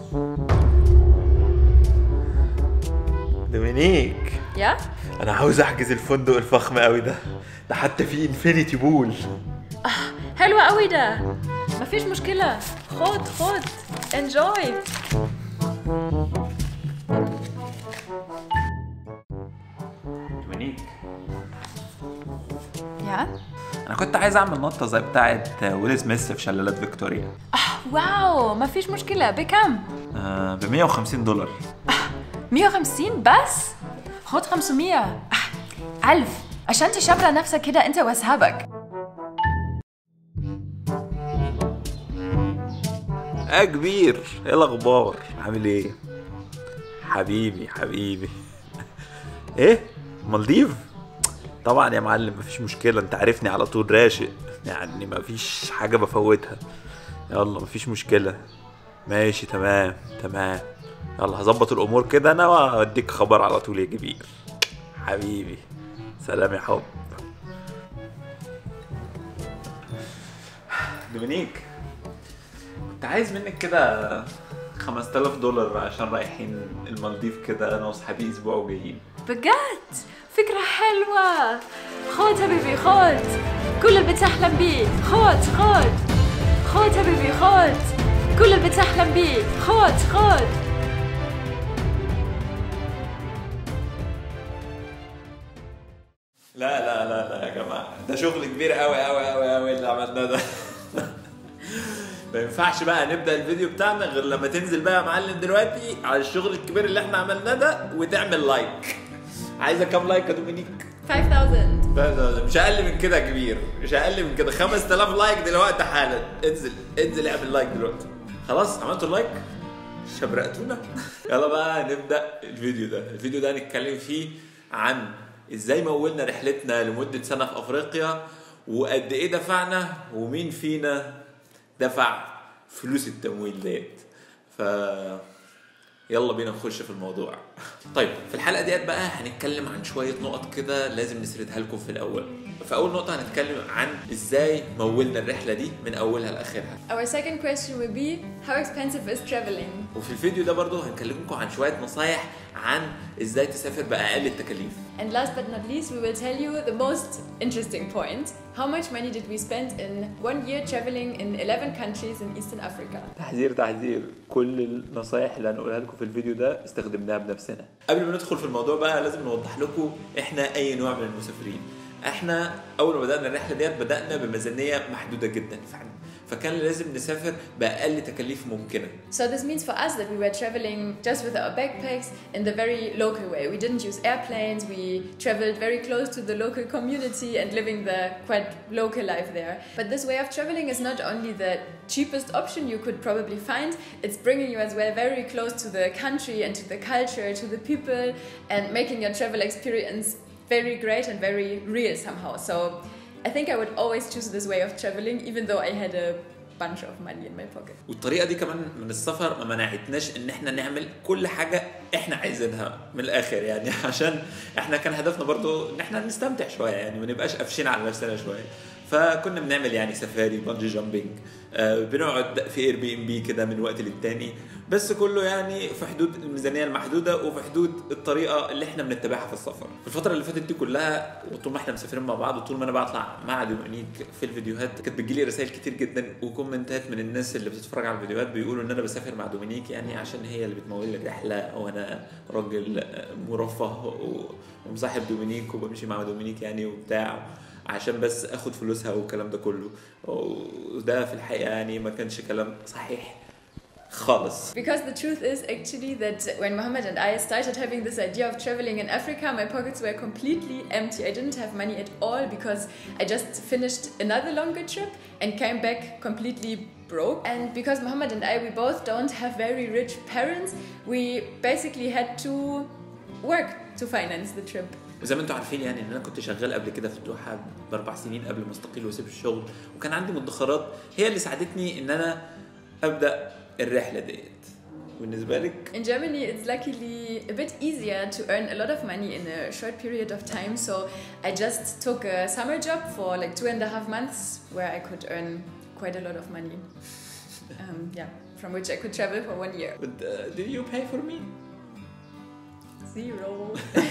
دومينيك Ja? انا عاوز احجز الفندق الفخم قوي ده ده حتى فيه انفينيتي بول حلوة قوي ده مفيش مشكلة خد خد enjoy دومينيك Ja? انا كنت عايز اعمل نطه زي بتاعه ويل سميث في شلالات فيكتوريا واو مفيش مشكلة بكم؟ آه ب 150 دولار 150 بس؟ خد 500 آه، ألف عشان تشبر نفسك كده أنت وأصحابك اه كبير ايه الاخبار عامل ايه حبيبي حبيبي ايه مالديف طبعا يا معلم مفيش مشكله انت عارفني على طول راشق يعني مفيش حاجه بفوتها يلا مفيش مشكله ماشي تمام تمام يلا هظبط الامور كده انا واديك خبر على طول يا كبير حبيبي سلام يا حب دومينيك كنت عايز منك كده 5000 دولار عشان رايحين المالديف كده انا واصحابي اسبوع وجايين بجد فكرة حلوة خد حبيبي خد كل اللي بتحلم بيه خد خد خد حبيبي خد كل اللي بتحلم بيه خد خد لا لا لا لا يا جماعه ده شغل كبير قوي قوي قوي قوي اللي عملناه ده ما ينفعش بقى نبدا الفيديو بتاعنا غير لما تنزل بقى يا معلم دلوقتي على الشغل الكبير اللي احنا عملناه ده وتعمل لايك عايزه كام لايك يا دومينيك 5000 لا لا لا مش اقل من كده يا كبير مش اقل من كده 5000 لايك دلوقتي حالا انزل انزل اعمل لايك دلوقتي خلاص عملتوا اللايك شبرقتونا يلا بقى نبدا الفيديو ده الفيديو ده هنتكلم فيه عن ازاي مولنا رحلتنا لمده سنه في افريقيا وقد ايه دفعنا ومين فينا دفع فلوس التمويل ديت ف يلا بينا نخش في الموضوع طيب في الحلقه ديت بقى هنتكلم عن شويه نقط كده لازم نسردها لكم في الاول في اول نقطه هنتكلم عن ازاي مولنا الرحله دي من اولها لاخرها Our second question will be how expensive is traveling? وفي الفيديو ده برضو هنكلمكم عن شويه نصايح عن ازاي تسافر باقل التكاليف And last but not least, we will tell you the most interesting point. How much money did we spend in one year traveling in 11 countries in Eastern Africa? تحذير تحذير كل النصايح اللي هنقولها لكم في الفيديو ده استخدمناها بنفسنا قبل ما ندخل في الموضوع بقى لازم نوضح لكم احنا اي نوع من المسافرين احنا اول ما بدانا الرحله ديت بدانا بميزانيه محدوده جدا فعلا فكان لازم نسافر باقل تكاليف ممكنه So this means for us that we were traveling just with our backpacks in the very local way. We didn't use airplanes. We traveled very close to the local community and living the quite local life there. But this way of traveling is not only the cheapest option you could probably find, it's bringing you as well very close to the country and to the culture, to the people, and making your travel experience very great and very real somehow. So I think I would always choose this way of traveling, even though I had a bunch of money in my pocket. والطريقه دي كمان من السفر ما منعتناش ان احنا نعمل كل حاجه احنا عايزينها من الاخر يعني عشان احنا كان هدفنا برضو ان احنا نستمتع شويه يعني ما نبقاش قافشين على نفسنا شويه فكنا بنعمل يعني سفاري بانجي جامبينج آه بنقعد في اير بي ام بي كده من وقت للتاني بس كله يعني في حدود الميزانيه المحدوده وفي حدود الطريقه اللي احنا بنتبعها في السفر في الفتره اللي فاتت دي كلها وطول ما احنا مسافرين مع بعض وطول ما انا بطلع مع دومينيك في الفيديوهات كانت بتجيلي رسائل كتير جدا وكومنتات من الناس اللي بتتفرج على الفيديوهات بيقولوا ان انا بسافر مع دومينيك يعني عشان هي اللي بتمول لي الرحله وانا راجل مرفه و- ومصاحب دومينيك وبمشي مع دومينيك يعني وبتاع عشان بس اخد فلوسها والكلام ده كله وده في الحقيقه يعني ما كانش كلام صحيح خالص Because the truth is actually that when Mohammed and I started having this idea of traveling in Africa, my pockets were completely empty. I didn't have money at all because I just finished another longer trip and came back completely broke. And because Mohammed and I, we both don't have very rich parents, we basically had to work to finance the trip. وزي ما انتم عارفين يعني ان انا كنت شغال قبل كده في الدوحه باربع سنين قبل ما استقيل واسيب الشغل وكان عندي مدخرات هي اللي ساعدتني ان انا ابدا الرحله ديت بالنسبه لك In Germany, it's luckily a bit easier to earn a lot of money in a short period of time. So I just took a summer job for like two and a half months where I could earn quite a lot of money. um, yeah, from which I could travel for one year. But, uh, did you pay for me? Zero.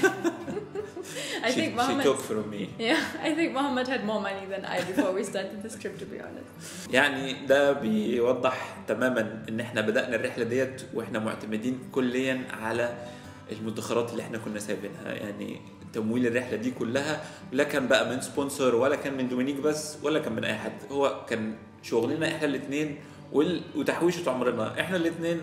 I she, think she Mohammed. took from me. Yeah, I think Mohammed had more money than I before we started this trip, to be honest. يعني ده بيوضح تماما ان احنا بدأنا الرحلة ديت واحنا معتمدين كليا على المدخرات اللي احنا كنا سايبينها يعني تمويل الرحلة دي كلها لا كان بقى من سبونسر ولا كان من دومينيك بس ولا كان من اي حد هو كان شغلنا احنا الاثنين وتحويشة عمرنا احنا الاثنين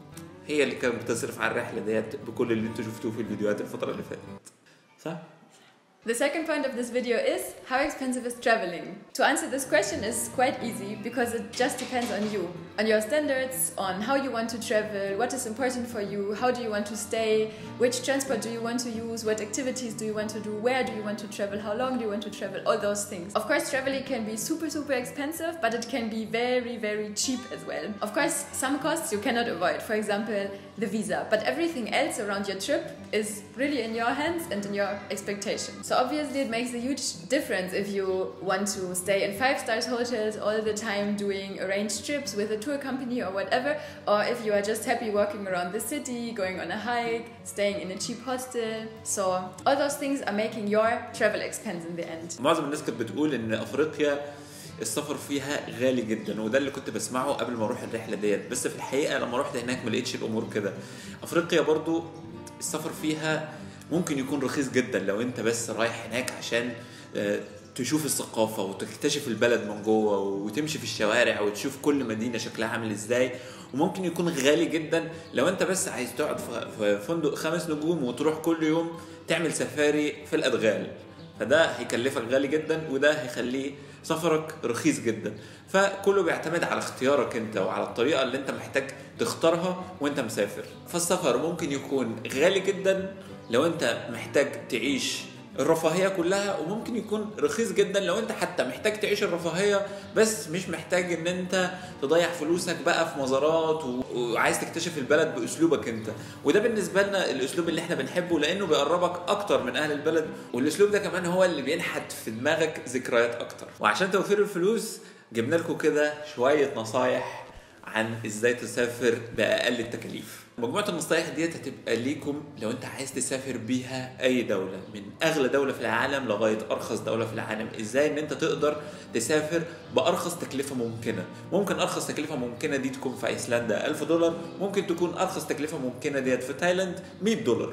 هي اللي كانت بتصرف على الرحلة ديت بكل اللي انتوا شفتوه في الفيديوهات الفترة اللي فاتت صح؟ The second point of this video is how expensive is traveling? To answer this question is quite easy because it just depends on you, on your standards, on how you want to travel, what is important for you, how do you want to stay, which transport do you want to use, what activities do you want to do, where do you want to travel, how long do you want to travel, all those things. Of course, traveling can be super, super expensive, but it can be very, very cheap as well. Of course, some costs you cannot avoid, for example, the visa, but everything else around your trip is really in your hands and in your expectations. So obviously it makes a huge difference if you want to stay in five stars hotels all the time doing arranged trips with a tour company or whatever or if you are just happy walking around the city going on a hike staying in a cheap hostel so all those things are making your travel expense in the end معظم الناس كانت بتقول ان افريقيا السفر فيها غالي جدا وده اللي كنت بسمعه قبل ما اروح الرحله ديت بس في الحقيقه لما رحت هناك ما لقيتش الامور كده افريقيا برضو السفر فيها ممكن يكون رخيص جدا لو انت بس رايح هناك عشان آه، تشوف الثقافة وتكتشف البلد من جوه وتمشي في الشوارع وتشوف كل مدينة شكلها عامل ازاي وممكن يكون غالي جدا لو انت بس عايز تقعد في- في فندق خمس نجوم وتروح كل يوم تعمل سفاري في الأدغال فده هيكلفك غالي جدا وده هيخليه سفرك رخيص جدا فكله بيعتمد على اختيارك انت وعلى الطريقه اللي انت محتاج تختارها وانت مسافر فالسفر ممكن يكون غالي جدا لو انت محتاج تعيش الرفاهية كلها وممكن يكون رخيص جدا لو انت حتى محتاج تعيش الرفاهية بس مش محتاج ان انت تضيع فلوسك بقى في مزارات و- وعايز تكتشف البلد باسلوبك انت وده بالنسبة لنا الاسلوب اللي احنا بنحبه لانه بيقربك اكتر من اهل البلد والاسلوب ده كمان هو اللي بينحت في دماغك ذكريات اكتر وعشان توفير الفلوس جبنا لكم كده شوية نصايح عن ازاي تسافر باقل التكاليف مجموعه النصايح ديت هتبقى ليكم لو انت عايز تسافر بيها اي دوله من اغلى دوله في العالم لغايه ارخص دوله في العالم ازاي ان انت تقدر تسافر بارخص تكلفه ممكنه ممكن ارخص تكلفه ممكنه دي تكون في ايسلندا 1000 دولار ممكن تكون ارخص تكلفه ممكنه ديت في تايلاند 100 دولار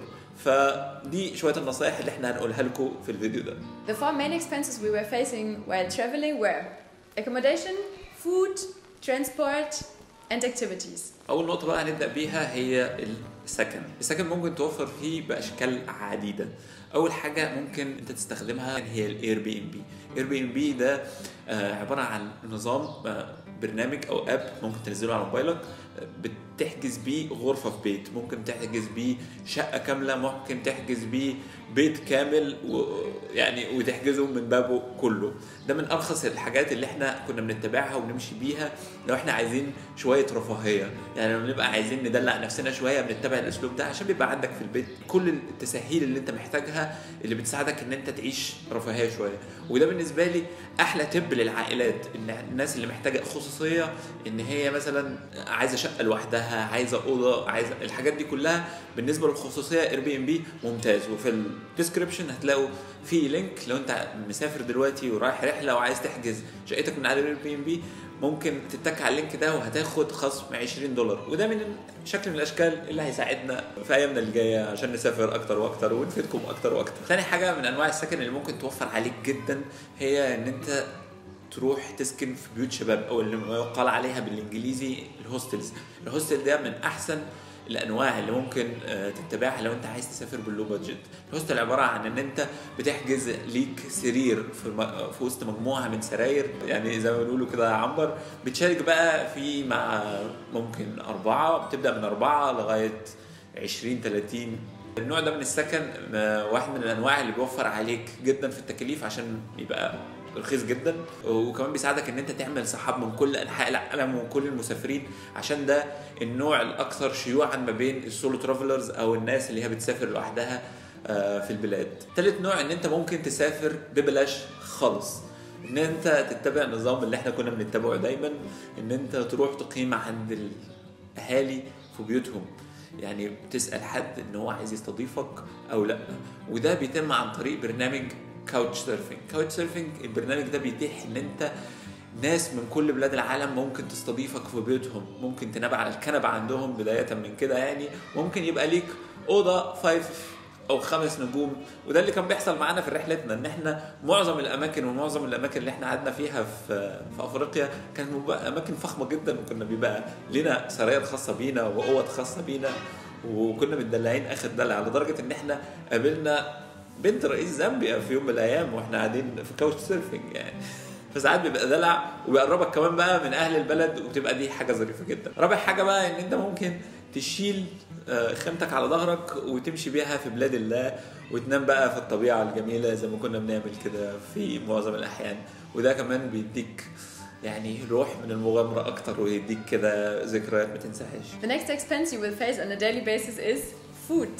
فدي شويه النصايح اللي احنا هنقولها لكم في الفيديو ده The four main expenses we were facing while traveling were accommodation, food, transport, and activities. اول نقطه بقى هنبدا بيها هي السكن السكن ممكن توفر فيه باشكال عديده اول حاجه ممكن انت تستخدمها هي الاير بي ام بي اير بي ام بي ده آه، عباره عن نظام آه، برنامج او اب ممكن تنزله على موبايلك آه، بتحجز بيه غرفه في بيت ممكن تحجز بيه شقه كامله ممكن تحجز بيه بيت كامل ويعني وتحجزه من بابه كله ده من ارخص الحاجات اللي احنا كنا بنتبعها وبنمشي بيها لو احنا عايزين شويه رفاهيه يعني لما بنبقى عايزين ندلع نفسنا شويه بنتبع الاسلوب ده عشان بيبقى عندك في البيت كل التسهيل اللي انت محتاجها اللي بتساعدك ان انت تعيش رفاهيه شويه وده بالنسبه لي احلى تب للعائلات ان الناس اللي محتاجه خصوصيه ان هي مثلا عايزه شقه لوحدها عايزه اوضه عايزه الحاجات دي كلها بالنسبه للخصوصيه اير بي ام بي ممتاز وفي الديسكربشن هتلاقوا في لينك لو انت مسافر دلوقتي ورايح رحله وعايز تحجز شقتك من على اير بي ام بي ممكن تتك على اللينك ده وهتاخد خصم 20 دولار وده من شكل من الاشكال اللي هيساعدنا في ايامنا الجايه عشان نسافر اكتر واكتر ونفيدكم اكتر واكتر. تاني حاجه من انواع السكن اللي ممكن توفر عليك جدا هي ان انت تروح تسكن في بيوت شباب او اللي ما يقال عليها بالانجليزي الهوستلز الهوستل ده من احسن الانواع اللي ممكن آه، تتبعها لو انت عايز تسافر باللو بادجت الهوستل عباره عن ان انت بتحجز ليك سرير في, م- في وسط مجموعه من سراير يعني زي ما بيقولوا كده يا عنبر بتشارك بقى في مع ممكن اربعه بتبدا من اربعه لغايه 20 30 النوع ده من السكن آه، واحد من الانواع اللي بيوفر عليك جدا في التكاليف عشان يبقى رخيص جدا وكمان بيساعدك ان انت تعمل صحاب من كل انحاء العالم ومن كل المسافرين عشان ده النوع الاكثر شيوعا ما بين السولو ترافلرز او الناس اللي هي بتسافر لوحدها آه، في البلاد تالت نوع ان انت ممكن تسافر ببلاش خالص ان انت تتبع النظام اللي احنا كنا بنتبعه دايما ان انت تروح تقيم عند الاهالي في بيوتهم يعني بتسال حد ان هو عايز يستضيفك او لا وده بيتم عن طريق برنامج كاوتش سيرفنج كاوتش سيرفنج البرنامج ده بيتيح ان انت ناس من كل بلاد العالم ممكن تستضيفك في بيوتهم ممكن تنام على الكنبه عندهم بدايه من كده يعني ممكن يبقى ليك اوضه فايف او خمس نجوم وده اللي كان بيحصل معانا في رحلتنا ان احنا معظم الاماكن ومعظم الاماكن اللي احنا قعدنا فيها في في افريقيا كانت بيبقى اماكن فخمه جدا وكنا بيبقى لنا سراير خاصه بينا واوض خاصه بينا وكنا متدلعين اخر دلع لدرجه ان احنا قابلنا بنت رئيس زامبيا في يوم من الايام واحنا قاعدين في كاوتش سيرفنج يعني فساعات بيبقى دلع وبيقربك كمان بقى من اهل البلد وبتبقى دي حاجه ظريفه جدا رابع حاجه بقى ان انت ممكن تشيل خيمتك على ظهرك وتمشي بيها في بلاد الله وتنام بقى في الطبيعه الجميله زي ما كنا بنعمل كده في معظم الاحيان وده كمان بيديك يعني روح من المغامرة أكتر ويديك كده ذكريات ما تنساهاش. The next expense you will face on a daily basis is food.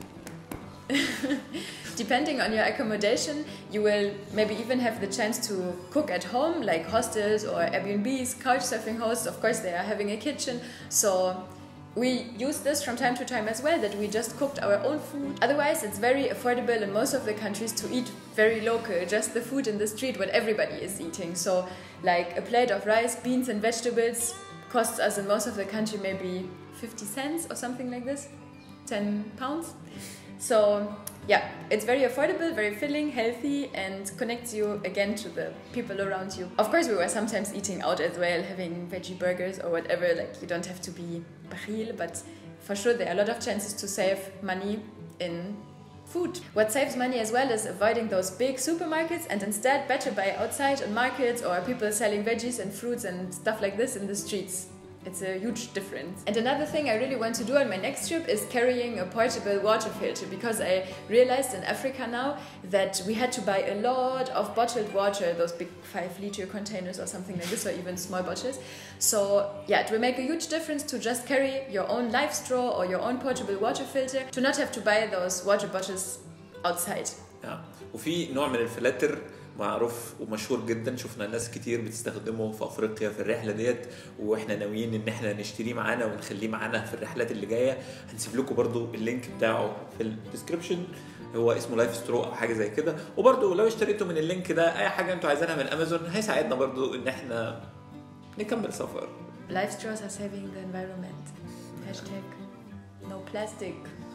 Depending on your accommodation, you will maybe even have the chance to cook at home, like hostels or Airbnbs, couch surfing hosts. Of course, they are having a kitchen, so we use this from time to time as well that we just cooked our own food. Otherwise, it's very affordable in most of the countries to eat very local, just the food in the street, what everybody is eating. So, like a plate of rice, beans, and vegetables costs us in most of the country maybe 50 cents or something like this 10 pounds. So, yeah, it's very affordable, very filling, healthy, and connects you again to the people around you. Of course, we were sometimes eating out as well, having veggie burgers or whatever. Like, you don't have to be bakhil, but for sure, there are a lot of chances to save money in food. What saves money as well is avoiding those big supermarkets and instead better buy outside in markets or people selling veggies and fruits and stuff like this in the streets. It's a huge difference. And another thing I really want to do on my next trip is carrying a portable water filter because I realized in Africa now that we had to buy a lot of bottled water, those big five liter containers or something like this, or even small bottles. So, yeah, it will make a huge difference to just carry your own life straw or your own portable water filter to not have to buy those water bottles outside. Yeah. وفي نوع من الفلاتر معروف ومشهور جدا شفنا ناس كتير بتستخدمه في افريقيا في الرحله ديت واحنا ناويين ان احنا نشتريه معانا ونخليه معانا في الرحلات اللي جايه هنسيب لكم برضو اللينك بتاعه في الديسكربشن هو اسمه لايف سترو او حاجه زي كده وبرضو لو اشتريتوا من اللينك ده اي حاجه انتوا عايزينها من امازون هيساعدنا برضو ان احنا نكمل سفر Life straws are saving the environment. Hashtag no plastic.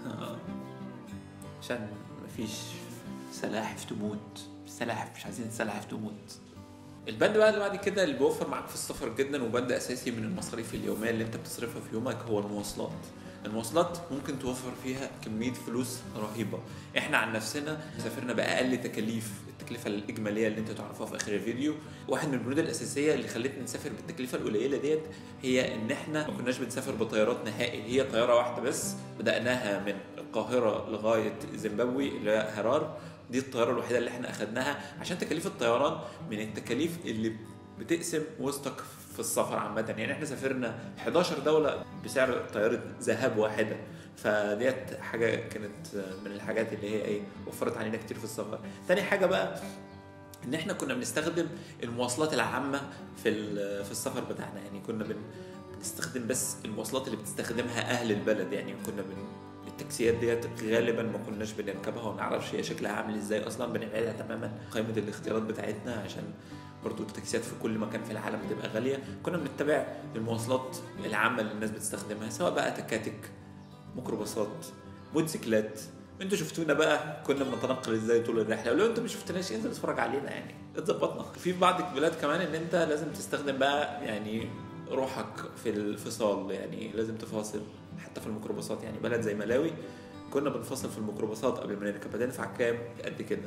عشان مفيش سلاحف تموت سلاحف مش عايزين سلاحف تموت البند بقى اللي بعد كده اللي بيوفر معاك في السفر جدا وبند اساسي من المصاريف اليوميه اللي انت بتصرفها في يومك هو المواصلات المواصلات ممكن توفر فيها كميه فلوس رهيبه احنا عن نفسنا سافرنا باقل تكاليف التكلفه الاجماليه اللي انت تعرفها في اخر الفيديو واحد من البنود الاساسيه اللي خلتنا نسافر بالتكلفه القليله ديت هي ان احنا ما كناش بنسافر بطيارات نهائي هي طياره واحده بس بداناها من القاهره لغايه زيمبابوي اللي هي هرار دي الطياره الوحيده اللي احنا اخدناها عشان تكاليف الطيران من التكاليف اللي بتقسم وسطك في السفر عامة يعني احنا سافرنا 11 دولة بسعر طيارة ذهاب واحدة فديت حاجة كانت من الحاجات اللي هي ايه وفرت علينا كتير في السفر تاني حاجة بقى ان احنا كنا بنستخدم المواصلات العامة في في السفر بتاعنا يعني كنا بن بنستخدم بس المواصلات اللي بتستخدمها اهل البلد يعني كنا بن التاكسيات ديت غالبا ما كناش بنركبها وما نعرفش هي شكلها عامل ازاي اصلا بنبعدها تماما قائمه الاختيارات بتاعتنا عشان برضو التاكسيات في كل مكان في العالم بتبقى غاليه كنا بنتبع المواصلات العامه اللي الناس بتستخدمها سواء بقى تكاتك ميكروباصات موتوسيكلات انتوا شفتونا بقى كنا بنتنقل ازاي طول الرحله ولو انت ما شفتناش انزل اتفرج علينا يعني اتظبطنا في بعض البلاد كمان ان انت لازم تستخدم بقى يعني روحك في الفصال يعني لازم تفاصل حتى في الميكروباصات يعني بلد زي ملاوي كنا بنفصل في الميكروباصات قبل ما نركب هتدفع كام قد كده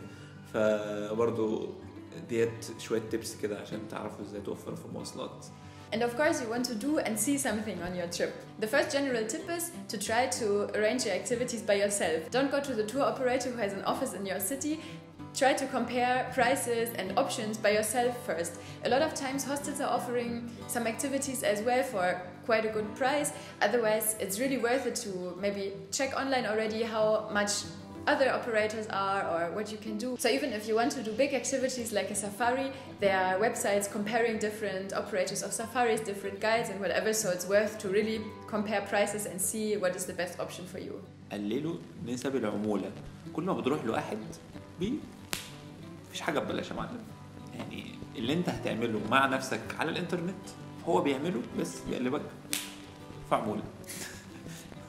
فبرضو ديت شويه تيبس كده عشان تعرفوا ازاي توفروا في المواصلات And of course, you want to do and see something on your trip. The first general tip is to try to arrange your activities by yourself. Don't go to the tour operator who has an office in your city. Try to compare prices and options by yourself first. A lot of times, hostels are offering some activities as well for quite a good price. Otherwise, it's really worth it to maybe check online already how much other operators are or what you can do. So even if you want to do big activities like a safari, there are websites comparing different operators of safaris, different guides and whatever. So it's worth to really compare prices and see what is the best option for you. قللوا نسب العمولة كل ما بتروح لواحد بي مفيش حاجة ببلاش يا معلم يعني اللي انت هتعمله مع نفسك على الانترنت هو بيعمله بس بيقلبك في عمولة ف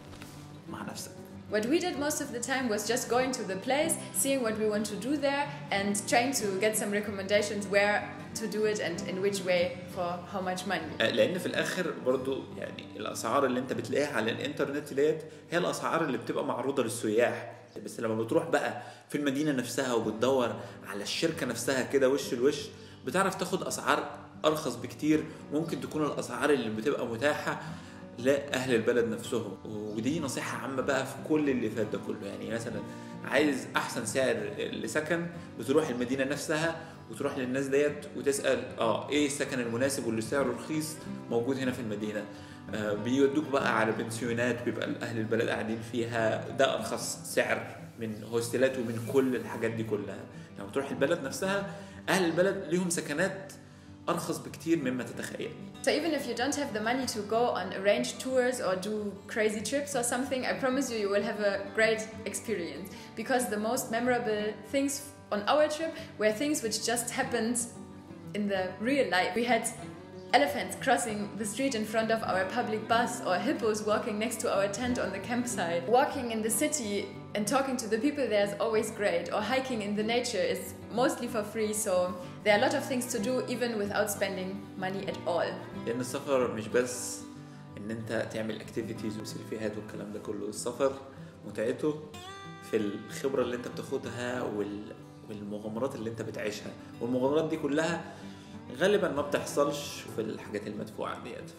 مع نفسك What we did most of the time was just going to the place, seeing what we want to do there, and trying to get some recommendations where to do it and in which way for how much money. لان في الاخر برضو يعني الاسعار اللي انت بتلاقيها على الانترنت ديت هي الاسعار اللي بتبقى معروضه للسياح بس لما بتروح بقى في المدينه نفسها وبتدور على الشركه نفسها كده وش لوش بتعرف تاخد اسعار ارخص بكتير ممكن تكون الاسعار اللي بتبقى متاحه لاهل البلد نفسهم ودي نصيحه عامه بقى في كل اللي فات ده كله يعني مثلا عايز احسن سعر لسكن بتروح المدينه نفسها وتروح للناس ديت وتسال اه ايه السكن المناسب واللي سعره رخيص موجود هنا في المدينه آه بيودوك بقى على بنسيونات بيبقى اهل البلد قاعدين فيها ده ارخص سعر من هوستيلات ومن كل الحاجات دي كلها لما يعني تروح البلد نفسها اهل البلد ليهم سكنات ارخص بكتير مما تتخيل So even if you don't have the money to go on arranged tours or do crazy trips or something, I promise you you will have a great experience because the most memorable things on our trip were things which just happened in the real life. We had elephants crossing the street in front of our public bus or hippos walking next to our tent on the campsite. Walking in the city and talking to the people there is always great or hiking in the nature is mostly for free so there are a lot of things to do even without spending money at all. لان السفر مش بس ان انت تعمل اكتيفيتيز وسيلفيهات والكلام ده كله السفر متعته في الخبره اللي انت بتاخدها وال... والمغامرات اللي انت بتعيشها والمغامرات دي كلها غالبا ما بتحصلش في الحاجات المدفوعه ديت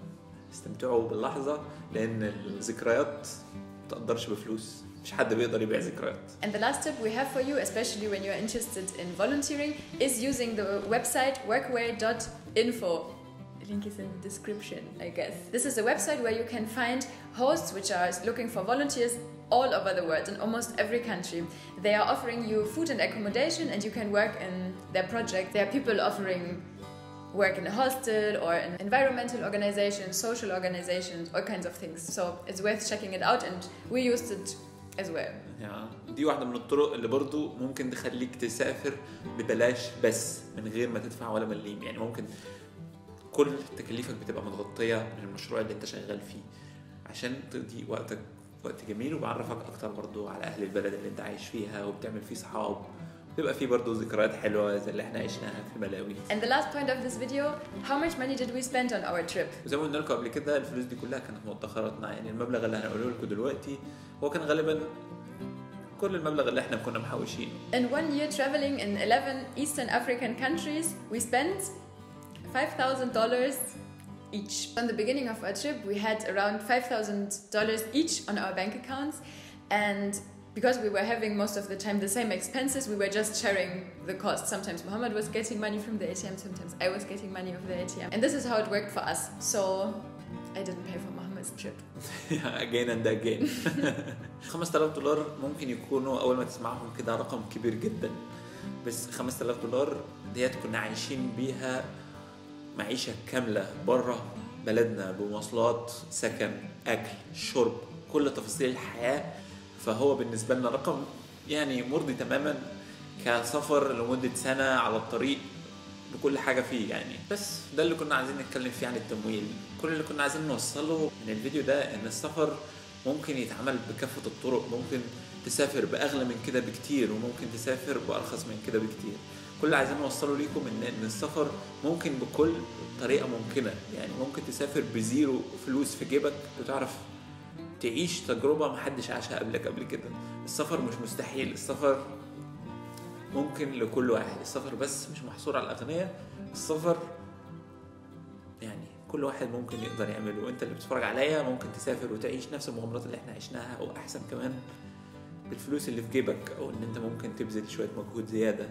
فاستمتعوا باللحظه لان الذكريات ما تقدرش بفلوس مش حد بيقدر يبيع ذكريات And the last tip we have for you, especially when you're interested in volunteering, is using the website workway.info. Link is in the description, I guess. This is a website where you can find hosts which are looking for volunteers all over the world in almost every country. They are offering you food and accommodation, and you can work in their project. There are people offering work in a hostel or in environmental organizations, social organizations, all kinds of things. So it's worth checking it out, and we used it as well. يعني دي واحدة من الطرق اللي برضو ممكن تخليك تسافر ببلاش بس من غير ما تدفع ولا مليم يعني ممكن كل تكاليفك بتبقى متغطية من المشروع اللي انت شغال فيه عشان تقضي وقتك وقت جميل وبعرفك اكتر برضو على اهل البلد اللي انت عايش فيها وبتعمل فيه صحاب بيبقى فيه برضو ذكريات حلوة زي اللي احنا عشناها في ملاوي And the last point of this video, how much money did we spend on our trip? وزي ما قلنا لكم قبل كده الفلوس دي كلها كانت مدخراتنا يعني المبلغ اللي هنقوله لكم دلوقتي هو كان غالبا كل المبلغ اللي احنا كنا محوشينه In one year traveling in 11 Eastern African countries, we spent $5,000 each. From the beginning of our trip, we had around $5,000 each on our bank accounts, and because we were having most of the time the same expenses, we were just sharing the cost. Sometimes Muhammad was getting money from the ATM, sometimes I was getting money of the ATM. And this is how it worked for us. So I didn't pay for Muhammad's trip. again and again 5000 دولار ممكن يكونوا اول ما تسمعهم كده رقم كبير جدا بس 5000 دولار ديت كنا عايشين بيها معيشة كاملة بره بلدنا بمواصلات سكن أكل شرب كل تفاصيل الحياة فهو بالنسبة لنا رقم يعني مرضي تماما كسفر لمدة سنة على الطريق بكل حاجة فيه يعني بس ده اللي كنا عايزين نتكلم فيه عن التمويل كل اللي كنا عايزين نوصله من الفيديو ده ان السفر ممكن يتعمل بكافة الطرق ممكن تسافر بأغلى من كده بكتير وممكن تسافر بأرخص من كده بكتير كل اللي عايزين نوصله ليكم ان ان السفر ممكن بكل طريقة ممكنة يعني ممكن تسافر بزيرو فلوس في جيبك وتعرف تعيش تجربة محدش عاشها قبلك قبل كده السفر مش مستحيل السفر ممكن لكل واحد السفر بس مش محصور على الأغنياء السفر يعني كل واحد ممكن يقدر يعمله وانت اللي بتتفرج عليا ممكن تسافر وتعيش نفس المغامرات اللي احنا عشناها او احسن كمان بالفلوس اللي في جيبك او ان انت ممكن تبذل شويه مجهود زياده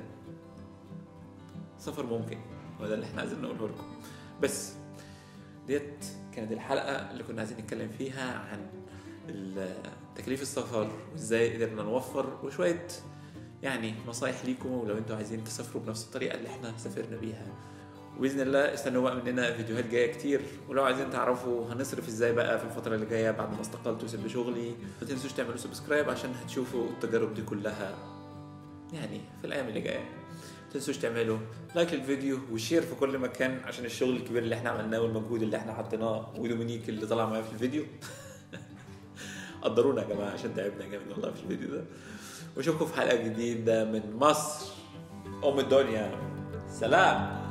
سفر ممكن وده اللي احنا عايزين نقوله لكم بس ديت كانت الحلقه اللي كنا عايزين نتكلم فيها عن تكاليف السفر وازاي قدرنا نوفر وشويه يعني نصايح ليكم لو انتوا عايزين تسافروا بنفس الطريقه اللي احنا سافرنا بيها وباذن الله استنوا بقى مننا فيديوهات جايه كتير ولو عايزين تعرفوا هنصرف ازاي بقى في الفتره اللي جايه بعد ما استقلت وسبت شغلي ما تنسوش تعملوا سبسكرايب عشان هتشوفوا التجارب دي كلها يعني في الايام اللي جايه ما تنسوش تعملوا لايك للفيديو وشير في كل مكان عشان الشغل الكبير اللي احنا عملناه والمجهود اللي احنا حطيناه ودومينيك اللي طلع معايا في الفيديو قدرونا يا جماعه عشان تعبنا جامد والله في الفيديو ده واشوفكم في حلقه جديده من مصر ام الدنيا سلام